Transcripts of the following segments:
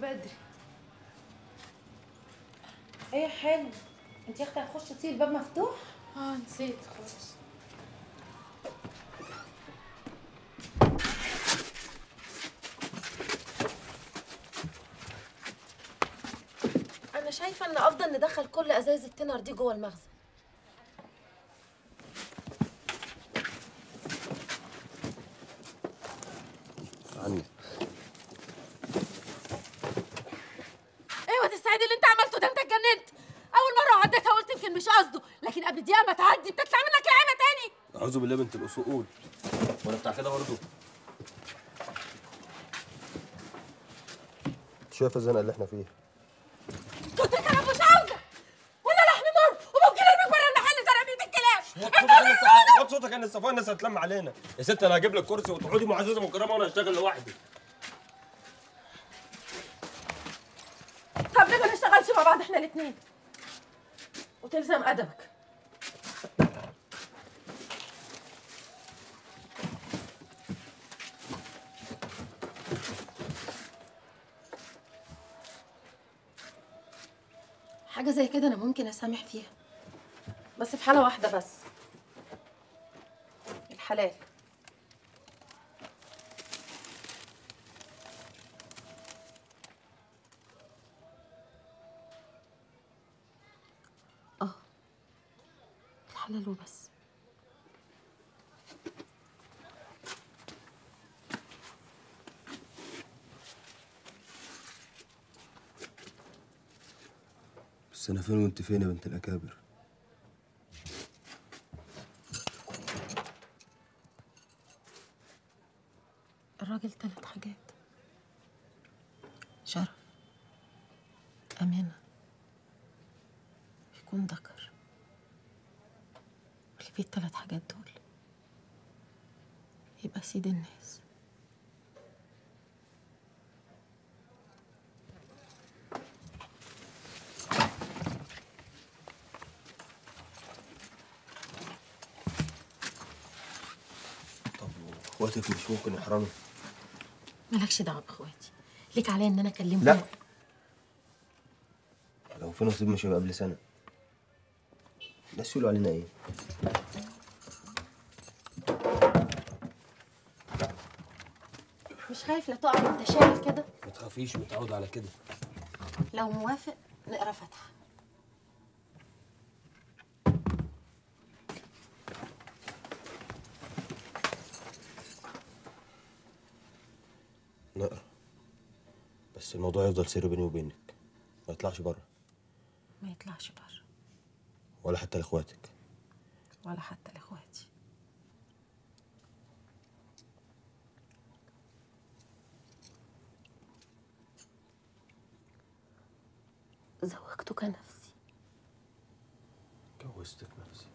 بدري ايه حلو انت يا اختي هتخش تسيب الباب مفتوح اه نسيت خلاص انا شايفه ان افضل ندخل كل ازايز التنر دي جوه المخزن عني ايوه تستعيد اللي انت عملته ده انت اتجننت اول مره عديتها قلت يمكن مش قصده لكن قبل دقيقه ما تعدي بتطلع منك لعيبه تاني اعوذ بالله بنت الاصول وانا بتاع كده برضه شايف الزنقه اللي احنا فيها كنت انا مش عاوزه ولا لحم مر وممكن ارميك بره المحل ترابية الكلاب وطي صوتك ان الصفاء الناس هتلم علينا يا ست انا هجيب لك كرسي وتقعدي معززه مكرمه وانا هشتغل لوحدي طب ليه ما نشتغلش مع بعض احنا الاثنين وتلزم ادبك حاجة زي كده أنا ممكن أسامح فيها بس في حالة واحدة بس الحلال اه الحلال وبس بس انا فين وانت فين يا بنت الاكابر الراجل ثلاث حاجات شرف أمانة يكون ذكر اللي فيه الثلاث حاجات دول يبقى سيد الناس طب واخواتك مش ممكن يحرموا مالكش دعوة بإخواتي ليك عليا إن أنا أكلمهم لا لو في نصيب مش هيبقى قبل سنه الناس يقولوا علينا ايه مش خايف لا تقع وأنت شايل كده ما تخافيش متعود على كده لو موافق نقرا فاتحة نقرا بس الموضوع يفضل سر بيني وبينك ما يطلعش بره ما يطلعش بره ولا حتى لاخواتك ولا حتى لاخواتي زوجتك نفسي جوزتك نفسي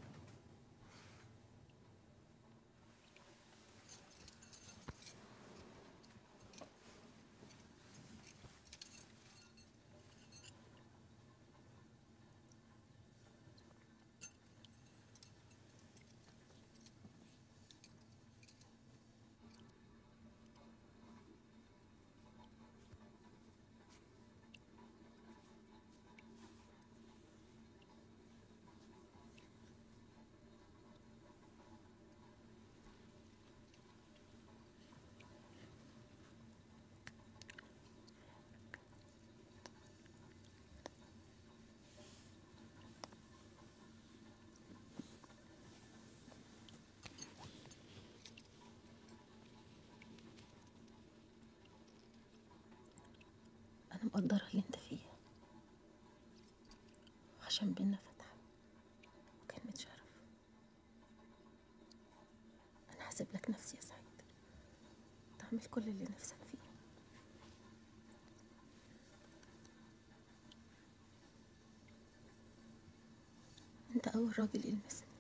أنا مقدرة اللي أنت فيه عشان بينا فتحة وكلمة شرف أنا هسيب لك نفسي يا سعيد تعمل كل اللي نفسك فيه أنت أول راجل يلمسني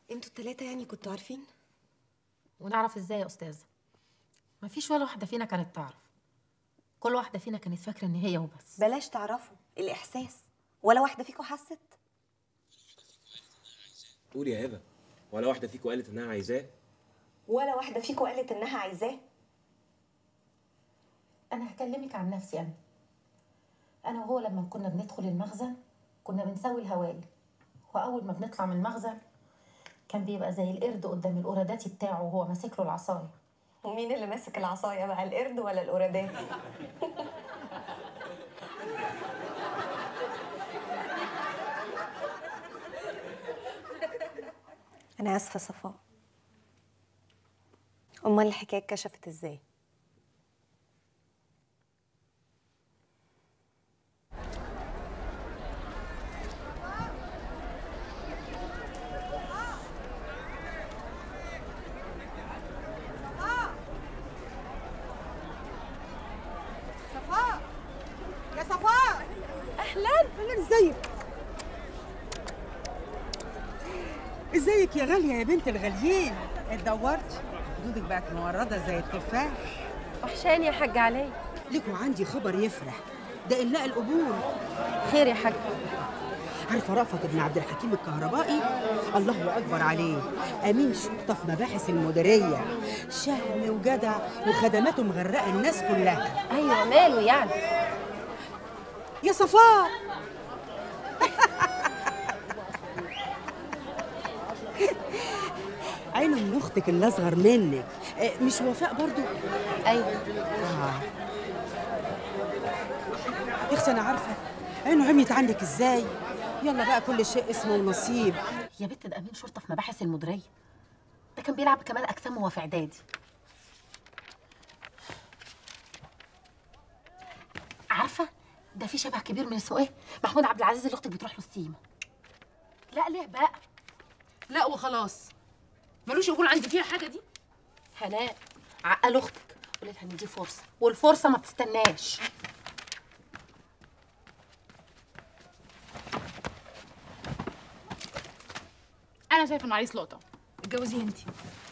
انتوا التلاتة يعني كنتوا عارفين ونعرف ازاي يا استاذه مفيش ولا واحده فينا كانت تعرف كل واحده فينا كانت فاكره ان هي وبس بلاش تعرفوا الاحساس ولا واحدة فيكم حست قولي يا هبه ولا واحده فيكم قالت انها عايزاه ولا واحدة فيكم قالت انها عايزاه انا هكلمك عن نفسي انا انا وهو لما كنا بندخل المخزن كنا بنسوي الهوايل واول ما بنطلع من المخزن كان بيبقى زي القرد قدام القراداتي بتاعه وهو ماسك له العصايه ومين اللي ماسك العصاية بقى القرد ولا القرادات انا اسفة صفاء امال الحكاية اتكشفت ازاي صفاء يا صفاء اهلا اهلا ازيك ازيك يا غاليه يا بنت الغاليين اتدورتي خدودك بقت مورده زي التفاح وحشاني يا حاج علي لكم عندي خبر يفرح ده إلاء القبول خير يا حاج عارفه رأفت بن عبد الحكيم الكهربائي الله اكبر عليه امين شرطه في مباحث المديريه شهم وجدع وخدماته مغرقه الناس كلها ايوه ماله يعني يا صفاء عينه من اختك اللي اصغر منك آه، مش وفاء برضو ايوه اه يا اختي انا عارفه عينه عميت عنك ازاي يلا بقى كل شيء اسمه ونصيب يا بنت ده امين شرطه في مباحث المديريه ده كان بيلعب كمال اجسام وهو في اعدادي عارفه ده في شبه كبير من اسمه ايه محمود عبد العزيز اللي اختك بتروح له السيما لا ليه بقى لا وخلاص ملوش يقول عندي فيها حاجه دي هناء عقل اختك قولي لها ان دي فرصه والفرصه ما بتستناش انا شايفه انه عريس لقطه اتجوزيه انت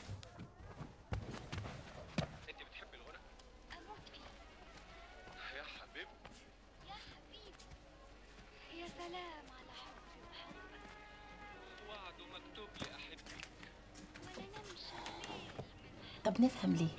يا سلام على حبي وحبك وعد مكتوب لأحبك ولا نمشي الليل طب نفهم ليه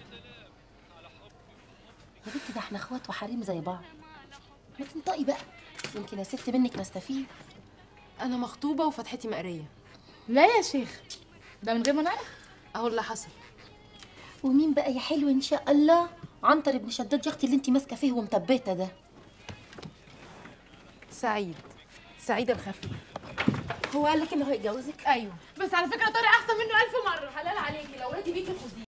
يا بنت ده احنا اخوات وحريم زي بعض ما تنطقي بقى يمكن يا ست منك نستفيد انا مخطوبه وفتحتي مقريه لا يا شيخ ده من غير ما نعرف اهو اللي حصل ومين بقى يا حلو ان شاء الله عنتر ابن شداد يا اختي اللي انت ماسكه فيه ومثبته ده سعيد سعيده الخفيف هو قال لك انه هيتجوزك ايوه بس على فكره طارق احسن منه الف مره حلال عليكي لو رضي بيكي خديه